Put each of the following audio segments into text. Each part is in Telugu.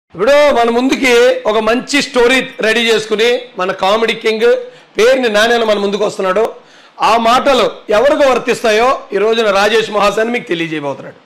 ఇప్పుడు మన ముందుకి ఒక మంచి స్టోరీ రెడీ చేసుకుని మన కామెడీ కింగ్ పేరుని నాణ్యన మన ముందుకు వస్తున్నాడు ఆ మాటలు ఎవరికి వర్తిస్తాయో ఈ రోజున రాజేష్ మహాసన్ మీకు తెలియజేయబోతున్నాడు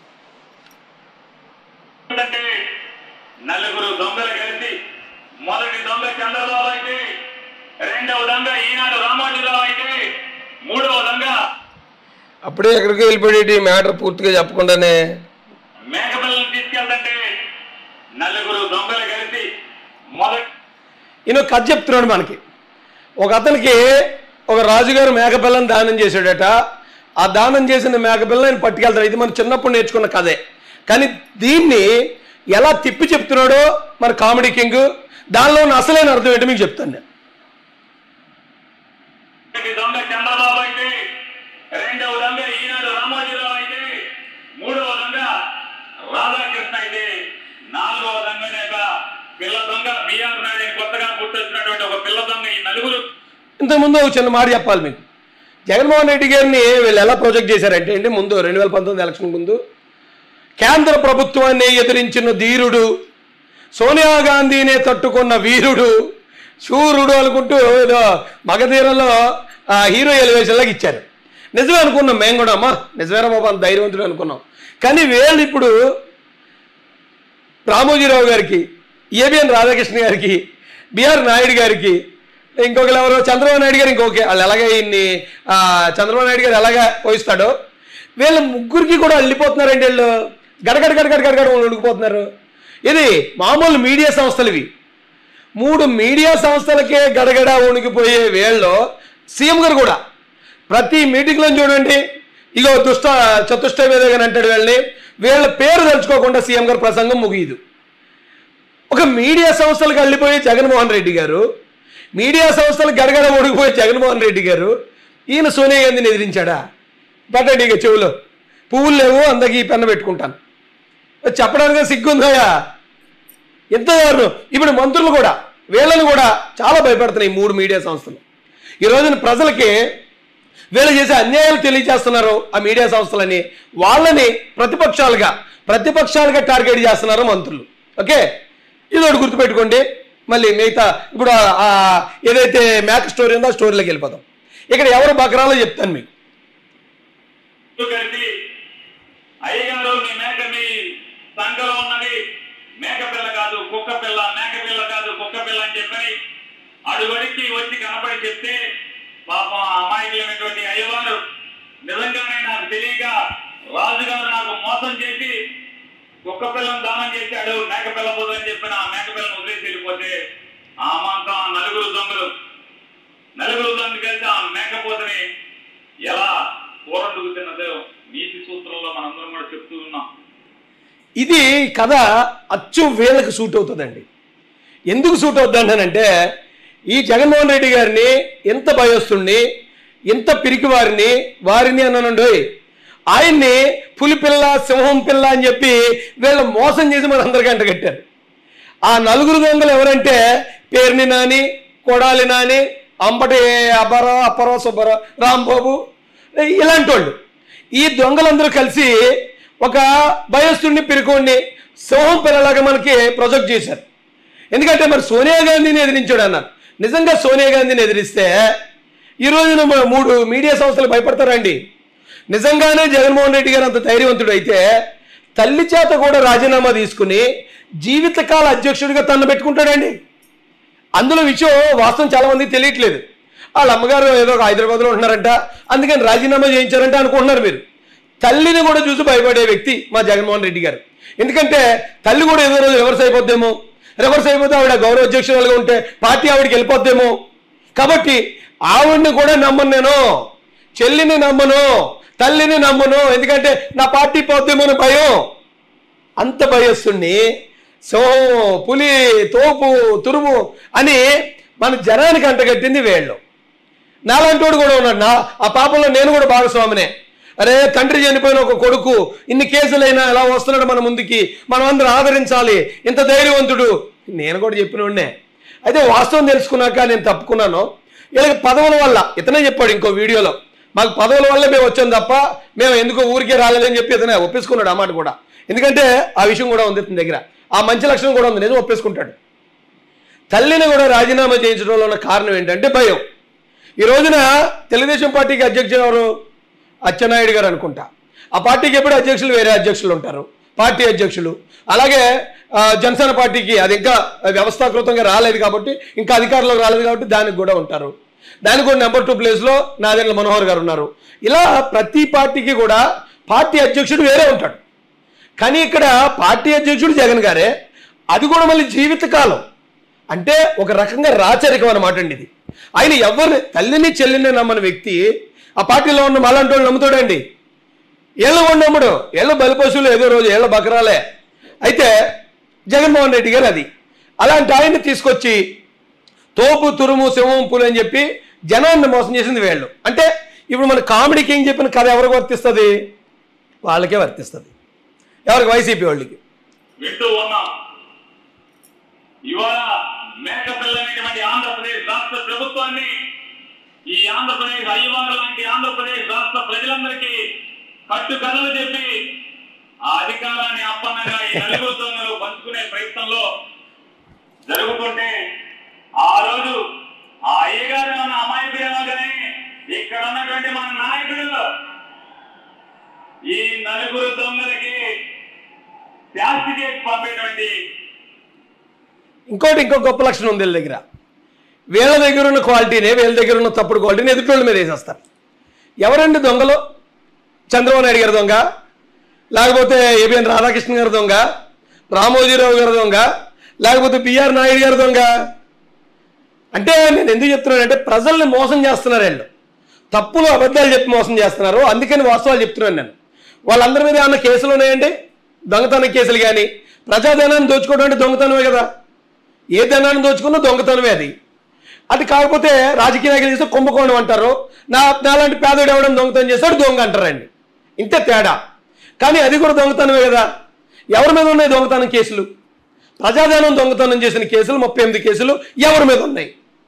ఏంటంటే నలుగురు దొంగలు కలిసి మొదటి దొంగ చంద్రబాబు అయితే రెండవ దొంగ ఈనాడు రామోజీరావు అయితే మూడవ దొంగ అప్పుడే ఎక్కడికి వెళ్ళిపోయి మ్యాటర్ పూర్తిగా చెప్పకుండానే మేకపిల్లని తీసుకెళ్తుంటే నలుగురు దొంగలు కలిసి మొదటి ఈయన కథ చెప్తున్నాడు మనకి ఒక అతనికి ఒక రాజుగారు మేకపిల్లని దానం చేశాడట ఆ దానం చేసిన మేకపిల్లని ఆయన పట్టుకెళ్తాడు ఇది మనం చిన్నప్పుడు నేర్చుకున్న కథే కానీ దీన్ని ఎలా తిప్పి చెప్తున్నాడో మన కామెడీ కింగ్ దానిలో ఉన్న అసలైన అర్థం ఏంటో మీకు చెప్తాను నేను మొదటి దొంగ చంద్రబాబు అయితే రెండవ దొంగ ఈనాడు రామోజీరావు అయితే మూడవ దొంగ రాధాకృష్ణ అయితే నాలుగవ దొంగనేక పిల్ల దొంగ బిఆర్ నాయుడు అని కొత్తగా పుట్టొచ్చినటువంటి ఒక పిల్ల దొంగ ఈ నలుగురు ఇంతకుముందు ఒక చిన్న మాట చెప్పాలి మీకు జగన్మోహన్ రెడ్డి గారిని వీళ్ళు ఎలా ప్రొజెక్ట్ చేశారంటే అంటే ముందు రెండు వేల పంతొమ్మిది ఎలక్షన్ ముందు కేంద్ర ప్రభుత్వాన్ని ఎదిరించిన ధీరుడు సోనియా గాంధీనే తట్టుకున్న వీరుడు శూరుడు అనుకుంటూ ఏదో మగధీరలో ఆ హీరో ఎలివేషన్లాగా ఇచ్చారు నిజమే అనుకున్నాం మేము కూడా అమ్మా నిజమేరా బాబు అంత ధైర్యవంతుడు అనుకున్నాం కానీ వీళ్ళు ఇప్పుడు రామోజీరావు గారికి ఏబిఎన్ రాధాకృష్ణ గారికి బిఆర్ నాయుడు గారికి ఇంకొకరు ఎవరో చంద్రబాబు నాయుడు గారు ఇంకొక వాళ్ళు ఎలాగ ఇన్ని ఆ, చంద్రబాబు నాయుడు గారు ఎలాగ పోయిస్తాడో వీళ్ళ ముగ్గురికి కూడా అల్లిపోతున్నారండి వీళ్ళు గడగడ గడగడ గడగడ ఉడికిపోతున్నారు ఇది మామూలు మీడియా సంస్థలు ఇవి మూడు మీడియా సంస్థలకే గడగడ ఉనికిపోయే వీళ్ళు సీఎం గారు కూడా ప్రతి మీటింగ్లో చూడండి ఇగో దుష్ట చతుష్ట వేదగాని అంటాడు వీళ్ళని వీళ్ళ పేరు తలుచుకోకుండా సీఎం గారు ప్రసంగం ముగియదు ఒక మీడియా సంస్థలకు అల్లిపోయే జగన్మోహన్ రెడ్డి గారు మీడియా సంస్థలకు గడగడ ఓడిపోయే జగన్మోహన్ రెడ్డి గారు ఈయన సోనియా గాంధీని ఎదిరించాడా పెట్టండి ఇక చెవులో పువ్వులు లేవు అందరికి ఈ పెన్న పెట్టుకుంటాను చెప్పడానికి సిగ్గుందయ్యా ఎంత దారుణం ఇప్పుడు మంత్రులు కూడా వీళ్ళని కూడా చాలా భయపడుతున్నాయి ఈ మూడు మీడియా సంస్థలు ఈ రోజున ప్రజలకి వీళ్ళు చేసే అన్యాయాలు తెలియజేస్తున్నారు ఆ మీడియా సంస్థలని వాళ్ళని ప్రతిపక్షాలుగా ప్రతిపక్షాలుగా టార్గెట్ చేస్తున్నారు మంత్రులు ఓకే ఇది ఒకటి గుర్తుపెట్టుకోండి మళ్ళీ మిగతా ఇప్పుడు ఆ- ఆ ఏదైతే మ్యాక్ స్టోరీ ఉందో ఆ స్టోరీలోకి వెళ్ళిపోతాం ఇక్కడ ఎవరు బకరాలో చెప్తాను మీకు కలిసి అయ్యగారు మీ మేక మీ సంఘలో ఉన్నది మేక పిల్ల కాదు కుక్క పిల్ల మేక పిల్ల కాదు కుక్క పిల్ల అని చెప్పి అడుగడికి వచ్చి కనపడి చెప్తే పాపం ఆ అమాయకులైనటువంటి అయ్యవారు నిజంగానే నాకు తెలియక రాజుగారు నాకు మోసం చేసి కుక్క పిల్లను దానం చేశాడు మేక పిల్ల పోదు అని చెప్పిన ఆ మేక పిల్లను వదిలేసి వెళ్ళిపోతే ఆ మాంసం ఆ నలుగురు దొంగలు నలుగురు దొంగలు కలిసి ఆ మేకపోతని ఎలా కూరండుకు తిన్నదో నీతి సూత్రంలో మనందరం కూడా చెప్తూ ఉన్నాం ఇది కథ అచ్చు వీళ్ళకి సూట్ అవుతుందండి ఎందుకు సూట్ అవుతుందంటే ఈ జగన్మోహన్ రెడ్డి గారిని ఎంత భయస్తుణ్ణి ఎంత పిరికి వారిని వారిని అన్నానండి ఆయన్ని పులి పిల్ల సింహం పిల్ల అని చెప్పి వీళ్ళు మోసం చేసి మన అందరికీ అంటగట్టారు ఆ నలుగురు దొంగలు ఎవరంటే పేరుని నాని కొడాలి నాని అంబటి అబ్బరో అప్పరో సుబ్బరో రాంబాబు ఇలాంటి వాళ్ళు ఈ దొంగలందరూ కలిసి ఒక భయస్తుడిని పిరుకోండి సింహం పిల్లలాగా మనకి ప్రొజెక్ట్ చేశారు ఎందుకంటే మరి సోనియా గాంధీని ఎదిరించాడు అన్నారు నిజంగా సోనియా గాంధీని ఎదిరిస్తే ఈ రోజున మన మూడు మీడియా సంస్థలు భయపడతారండి నిజంగానే జగన్మోహన్ రెడ్డి గారు అంత ధైర్యవంతుడు అయితే తల్లి చేత కూడా రాజీనామా తీసుకుని జీవితకాల అధ్యక్షుడిగా తన్ను పెట్టుకుంటాడండి అందులో విషయం వాస్తవం చాలా మందికి తెలియట్లేదు వాళ్ళ అమ్మగారు ఏదో ఒక హైదరాబాద్లో ఉంటున్నారంట అందుకని రాజీనామా చేయించారంట అనుకుంటున్నారు మీరు తల్లిని కూడా చూసి భయపడే వ్యక్తి మా జగన్మోహన్ రెడ్డి గారు ఎందుకంటే తల్లి కూడా ఏదో రోజు రివర్స్ అయిపోద్దేమో రివర్స్ అయిపోతే ఆవిడ గౌరవ అధ్యక్షురాలుగా ఉంటే పార్టీ ఆవిడకి వెళ్ళిపోద్దేమో కాబట్టి ఆవిడ్ని కూడా నమ్మను నేను చెల్లిని నమ్మను తల్లిని నమ్మను ఎందుకంటే నా పార్టీ పోద్దేమో అని భయం అంత భయస్తుణ్ణి సింహం పులి తోపు తురుము అని మన జనానికి అంటగట్టింది వేళ్ళు నాలాంటోడు కూడా ఉన్నాడు నా ఆ పాపంలో నేను కూడా భాగస్వామినే అరే తండ్రి చనిపోయిన ఒక కొడుకు ఇన్ని కేసులైనా ఎలా వస్తున్నాడు మన ముందుకి మనం అందరం ఆదరించాలి ఇంత ధైర్యవంతుడు నేను కూడా చెప్పినోడ్నే అయితే వాస్తవం తెలుసుకున్నాక నేను తప్పుకున్నాను వీళ్ళకి పదవుల వల్ల ఇతనే చెప్పాడు ఇంకో వీడియోలో మాకు పదవుల వల్ల మేము వచ్చాం తప్ప మేము ఎందుకో ఊరికే రాలేదని చెప్పి ఇతనే ఒప్పేసుకున్నాడు ఆ మాట కూడా ఎందుకంటే ఆ విషయం కూడా ఉంది ఇతని దగ్గర ఆ మంచి లక్షణం కూడా ఉంది నిజం ఒప్పేసుకుంటాడు తల్లిని కూడా రాజీనామా చేయించడంలో ఉన్న కారణం ఏంటంటే భయం ఈ రోజున తెలుగుదేశం పార్టీకి అధ్యక్షుడు ఎవరు అచ్చెన్నాయుడు గారు అనుకుంటా ఆ పార్టీకి ఎప్పుడు అధ్యక్షులు వేరే అధ్యక్షులు ఉంటారు పార్టీ అధ్యక్షులు అలాగే ఆ, జనసేన పార్టీకి అది ఇంకా వ్యవస్థాకృతంగా రాలేదు కాబట్టి ఇంకా అధికారంలోకి రాలేదు కాబట్టి దానికి కూడా ఉంటారు దానికి కూడా నెంబర్ టూ ప్లేస్లో నాదెండ్ల మనోహర్ గారు ఉన్నారు ఇలా ప్రతి పార్టీకి కూడా పార్టీ అధ్యక్షుడు వేరే ఉంటాడు కానీ ఇక్కడ పార్టీ అధ్యక్షుడు జగన్ గారే అది కూడా మళ్ళీ జీవితకాలం అంటే ఒక రకంగా రాచరికం అన్నమాట అండి ఇది ఆయన ఎవరిని తల్లిని చెల్లిని నమ్మని వ్యక్తి ఆ పార్టీలో ఉన్న మళ్ళంటి వాళ్ళు నమ్ముతాడండి ఏళ్ళ కూడా నమ్ముడు ఏళ్ళ బలిపశువులు ఏదో రోజు ఏళ్ళ బకరాలే అయితే జగన్మోహన్ రెడ్డి గారు అది అలాంటి ఆయన్ని తీసుకొచ్చి తోపు తురుము సింహం పులి అని చెప్పి జనాన్ని మోసం చేసింది వీళ్ళు అంటే ఇప్పుడు మన కామెడీ కింగ్ చెప్పిన కథ ఎవరికి వర్తిస్తుంది వాళ్ళకే వర్తిస్తుంది ఎవరికి వైసీపీ వాళ్ళకి వింటూ ఉన్నాం ఇవాళ మేకపిల్ల అనేటువంటి ఆంధ్రప్రదేశ్ రాష్ట్ర ప్రభుత్వాన్ని ఈ ఆంధ్రప్రదేశ్ అయ్యవారు లాంటి ఆంధ్రప్రదేశ్ రాష్ట్ర ప్రజలందరికీ కట్టు కథలు చెప్పి ఆ అధికారాన్ని అప్పన్నగా ఈ నలుగురు దొంగలు పంచుకునే ప్రయత్నంలో జరుగుతుంటే ఆ రోజు ఆ అయ్యగారు ఉన్న అమాయకుడేమోగానే ఇక్కడ ఉన్నటువంటి మన నాయకుడు ఈ నలుగురు దొంగలకి శాస్తి చేసి పంపేటువంటి ఇంకోటి ఇంకో గొప్ప లక్షణం ఉంది వీళ్ళ దగ్గర వీళ్ళ దగ్గర ఉన్న క్వాలిటీనే వీళ్ళ దగ్గర ఉన్న తప్పుడు క్వాలిటీని ఎదుటోళ్ళ మీద వేసేస్తారు ఎవరండి దొంగలు చంద్రబాబు నాయుడు గారి దొంగ లేకపోతే ఏబిఎన్ రాధాకృష్ణ గారి దొంగ రామోజీరావు గారి దొంగ లేకపోతే బిఆర్ నాయుడు గారి దొంగ అంటే నేను ఎందుకు చెప్తున్నానంటే ప్రజల్ని మోసం చేస్తున్నారు వీళ్ళు తప్పులు అబద్ధాలు చెప్పి మోసం చేస్తున్నారు అందుకని వాస్తవాలు చెప్తున్నాను నేను వాళ్ళందరి మీద ఏమన్నా కేసులు ఉన్నాయండి దొంగతనం కేసులు కానీ ప్రజాధనాన్ని దోచుకోవడం అంటే దొంగతనమే కదా ఏ ధనాన్ని దోచుకున్నా దొంగతనమే అది అది కాకపోతే రాజకీయ నాయకులు చేస్తే కుంభకోణం అంటారు నా నాలాంటి పేదోడు ఎవడని దొంగతనం చేస్తాడు దొంగ అంటారండి ఇంతే తేడా కానీ అది కూడా దొంగతనమే కదా ఎవరి మీద ఉన్నాయి దొంగతనం కేసులు ప్రజాధనం దొంగతనం చేసిన కేసులు ముప్పై ఎనిమిది కేసులు ఎవరి మీద ఉన్నాయి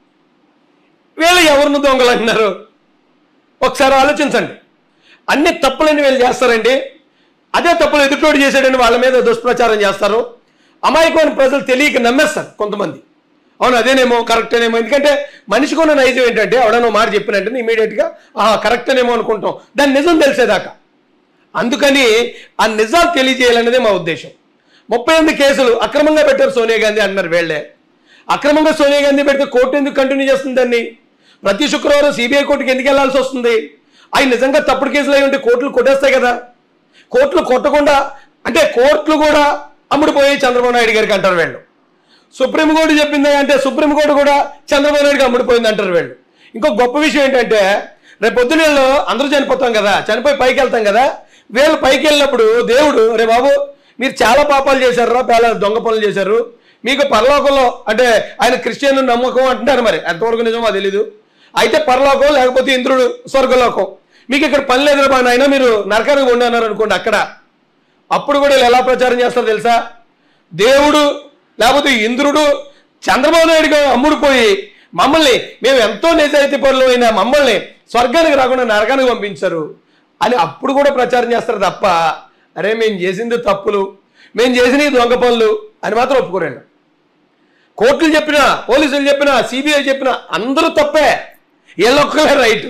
వీళ్ళు ఎవరిని దొంగలు అంటున్నారు ఒకసారి ఆలోచించండి అన్ని తప్పులని వీళ్ళు చేస్తారండి అదే తప్పులు ఎదుటోడు చేసాడని వాళ్ళ మీద దుష్ప్రచారం చేస్తారు అమాయకమైన ప్రజలు తెలియక నమ్మేస్తారు కొంతమంది అవును అదేనేమో కరెక్టేనేమో ఎందుకంటే మనిషికి ఉన్న నైజం ఏంటంటే ఎవడనో మాట చెప్పినట్టు ఇమీడియట్గా ఆహా కరెక్టేనేమో అనుకుంటాం దాని నిజం తెలిసేదాకా అందుకని ఆ నిజాలు తెలియజేయాలనేదే మా ఉద్దేశం ముప్పై ఎనిమిది కేసులు అక్రమంగా పెట్టారు సోనియా గాంధీ అంటున్నారు వీళ్ళే అక్రమంగా సోనియా గాంధీ పెడితే కోర్టు ఎందుకు కంటిన్యూ చేస్తుంది దాన్ని ప్రతి శుక్రవారం సిబిఐ కోర్టుకి ఎందుకు వెళ్లాల్సి వస్తుంది అవి నిజంగా తప్పుడు కేసులు అయి ఉంటే కోర్టులు కొట్టేస్తాయి కదా కోర్టులు కొట్టకుండా అంటే కోర్టులు కూడా అమ్ముడుపోయి చంద్రబాబు నాయుడు గారికి అంటారు వీళ్ళు సుప్రీంకోర్టు చెప్పింది అంటే సుప్రీంకోర్టు కూడా చంద్రబాబు నాయుడుకి అమ్ముడిపోయింది అంటారు వీళ్ళు ఇంకో గొప్ప విషయం ఏంటంటే రేపు పొద్దున వీళ్ళు అందరూ చనిపోతాం కదా చనిపోయి పైకి వెళ్తాం కదా వీళ్ళు పైకి వెళ్ళినప్పుడు దేవుడు రే బాబు మీరు చాలా పాపాలు చేశారు చాలా దొంగ పనులు చేశారు మీకు పరలోకంలో అంటే ఆయన క్రిస్టియన్ నమ్మకం అంటున్నారు మరి ఎంతవరకు నిజమో తెలీదు అయితే పరలోకం లేకపోతే ఇంద్రుడు స్వర్గలోకం మీకు ఇక్కడ పని లేదు బాగా అయినా మీరు నరకానికి ఉండన్నారు అనుకోండి అక్కడ అప్పుడు కూడా వీళ్ళు ఎలా ప్రచారం చేస్తారో తెలుసా దేవుడు లేకపోతే ఇంద్రుడు చంద్రబాబు నాయుడుగా అమ్ముడుపోయి మమ్మల్ని మేము ఎంతో నిజాయితీ పనులు అయిన మమ్మల్ని స్వర్గానికి రాకుండా నరకానికి పంపించారు అని అప్పుడు కూడా ప్రచారం చేస్తారు తప్ప అరే మేము చేసింది తప్పులు మేము చేసినవి దొంగ పనులు అని మాత్రం ఒప్పుకోరండి కోర్టులు చెప్పినా పోలీసులు చెప్పినా సిబిఐ చెప్పినా అందరూ తప్పే వీళ్ళొక్కలే రైట్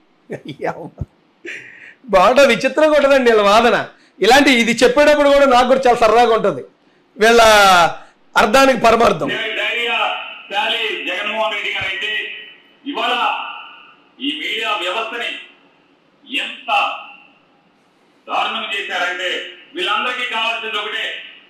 బాగా విచిత్రంగా ఉంటుందండి వీళ్ళ వాదన ఇలాంటి ఇది చెప్పేటప్పుడు కూడా నాకు కూడా చాలా సరదాగా ఉంటుంది వీళ్ళ అర్థానికి పరమార్థం ధైర్య శాలి జగన్మోహన్ రెడ్డి గారు అయితే ఇవాళ ఈ మీడియా వ్యవస్థని ఎంత దారుణం చేశారంటే వీళ్ళందరికీ కావాల్సింది ఒకటే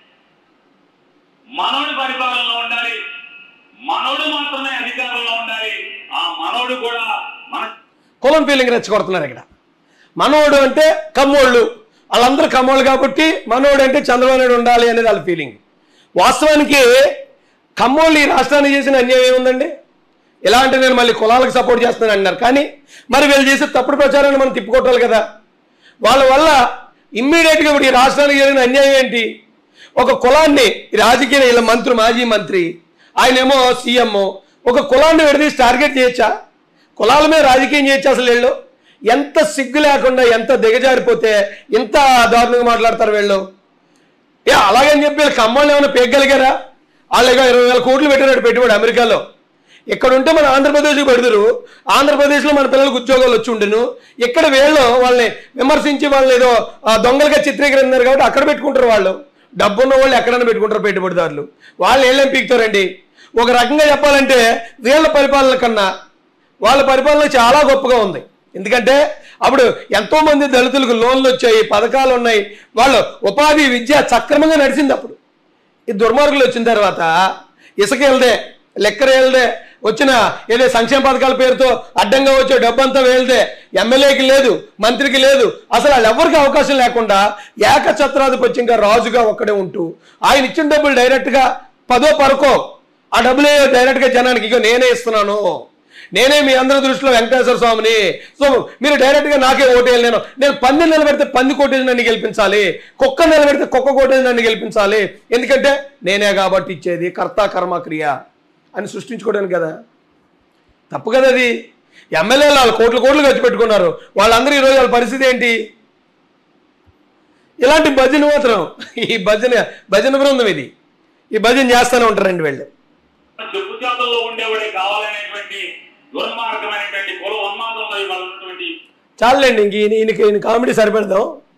మనోడు పరిపాలనలో ఉండాలి మనోడు మాత్రమే అధికారంలో ఉండాలి ఆ మనోడు కూడా మన కులం ఫీలింగ్ రెచ్చగొడుతున్నారు ఇక్కడ మనోడు అంటే కమ్మోళ్ళు వాళ్ళందరూ కమ్మోళ్ళు కాబట్టి మనోడు అంటే చంద్రబాబు నాయుడు ఉండాలి అనేది వాళ్ళ ఫీలింగ్ వాస్తవానికి కమ్మోళ్ళు ఈ రాష్ట్రానికి చేసిన అన్యాయం ఏముందండి ఎలా అంటే నేను మళ్ళీ కులాలకు సపోర్ట్ చేస్తున్నాను అన్నారు కానీ మరి వీళ్ళు చేసే తప్పుడు ప్రచారాన్ని మనం తిప్పుకోవాలి కదా వాళ్ళ వల్ల ఇమ్మీడియట్గా ఇప్పుడు ఈ రాష్ట్రానికి జరిగిన అన్యాయం ఏంటి ఒక కులాన్ని ఈ రాజకీయ వీళ్ళ మంత్రి మాజీ మంత్రి ఆయనేమో సీఎం ఒక కులాన్ని విడదీసి టార్గెట్ చేయొచ్చా కులాల మీద రాజకీయం చేయొచ్చు అసలు వీళ్ళు ఎంత సిగ్గు లేకుండా ఎంత దిగజారిపోతే ఎంత దారుణంగా మాట్లాడతారు వీళ్ళు ఏ అలాగని చెప్పి వీళ్ళ కమ్మల్ని ఏమైనా పేగలిగారా వాళ్ళు ఇక ఇరవై వేల కోట్లు పెట్టినట్టు పెట్టుబడి అమెరికాలో ఇక్కడ ఉంటే మన ఆంధ్రప్రదేశ్కి పెడతారు ఆంధ్రప్రదేశ్లో మన పిల్లలకు ఉద్యోగాలు వచ్చి ఉండను ఇక్కడ వీళ్ళు వాళ్ళని విమర్శించి వాళ్ళు ఏదో ఆ, దొంగలుగా చిత్రీకరించారు కాబట్టి అక్కడ పెట్టుకుంటారు వాళ్ళు డబ్బున్న వాళ్ళు ఎక్కడైనా పెట్టుకుంటారు పెట్టుబడిదారులు వాళ్ళు ఏళ్ళేం పీకుతారండి ఒక రకంగా చెప్పాలంటే వీళ్ళ పరిపాలన కన్నా వాళ్ళ పరిపాలన చాలా గొప్పగా ఉంది ఎందుకంటే అప్పుడు ఎంతో మంది దళితులకు లోన్లు వచ్చాయి పథకాలు ఉన్నాయి వాళ్ళు ఉపాధి విద్య సక్రమంగా నడిచింది అప్పుడు ఈ దుర్మార్గులు వచ్చిన తర్వాత ఇసుక వెళ్దే లెక్కర వెళ్దే వచ్చిన ఏదో సంక్షేమ పథకాల పేరుతో అడ్డంగా వచ్చే డబ్బంతా వెళ్తే ఎమ్మెల్యేకి లేదు మంత్రికి లేదు అసలు వాళ్ళు ఎవరికి అవకాశం లేకుండా ఏకఛత్రాధిపత్యంగా రాజుగా ఒక్కడే ఉంటూ ఆయన ఇచ్చిన డబ్బులు డైరెక్ట్గా పదో పరకో ఆ డబ్బులే డైరెక్ట్గా జనానికి ఇగో నేనే ఇస్తున్నాను నేనే మీ అందరి దృష్టిలో వెంకటేశ్వర స్వామిని సో మీరు డైరెక్ట్గా నాకే ఓటేయాలి నేను నేను పంది నిలబెడితే పంది కోటేసి నన్ను గెలిపించాలి కుక్క నిలబెడితే కుక్క కోటేసి నన్ను గెలిపించాలి ఎందుకంటే నేనే కాబట్టి ఇచ్చేది కర్త కర్మ క్రియ అని సృష్టించుకోవడానికి కదా తప్పు కదా అది ఎమ్మెల్యేలు వాళ్ళు కోట్లు కోట్లు ఖర్చు పెట్టుకున్నారు వాళ్ళందరూ ఈరోజు వాళ్ళ పరిస్థితి ఏంటి ఇలాంటి భజన మాత్రం ఈ భజన భజన బృందం ఇది ఈ భజన చేస్తూనే ఉంటారండి వీళ్ళు చెప్పు చేతుల్లో ఉండేవాడే కావాలనేటువంటి దుర్మార్గమైనటువంటి కుల ఉన్మాదంలో ఇవాళ ఉన్నటువంటి చాలండి ఇంక ఈయన ఈయనకి ఈయన కామెడీ సరిపెడదాం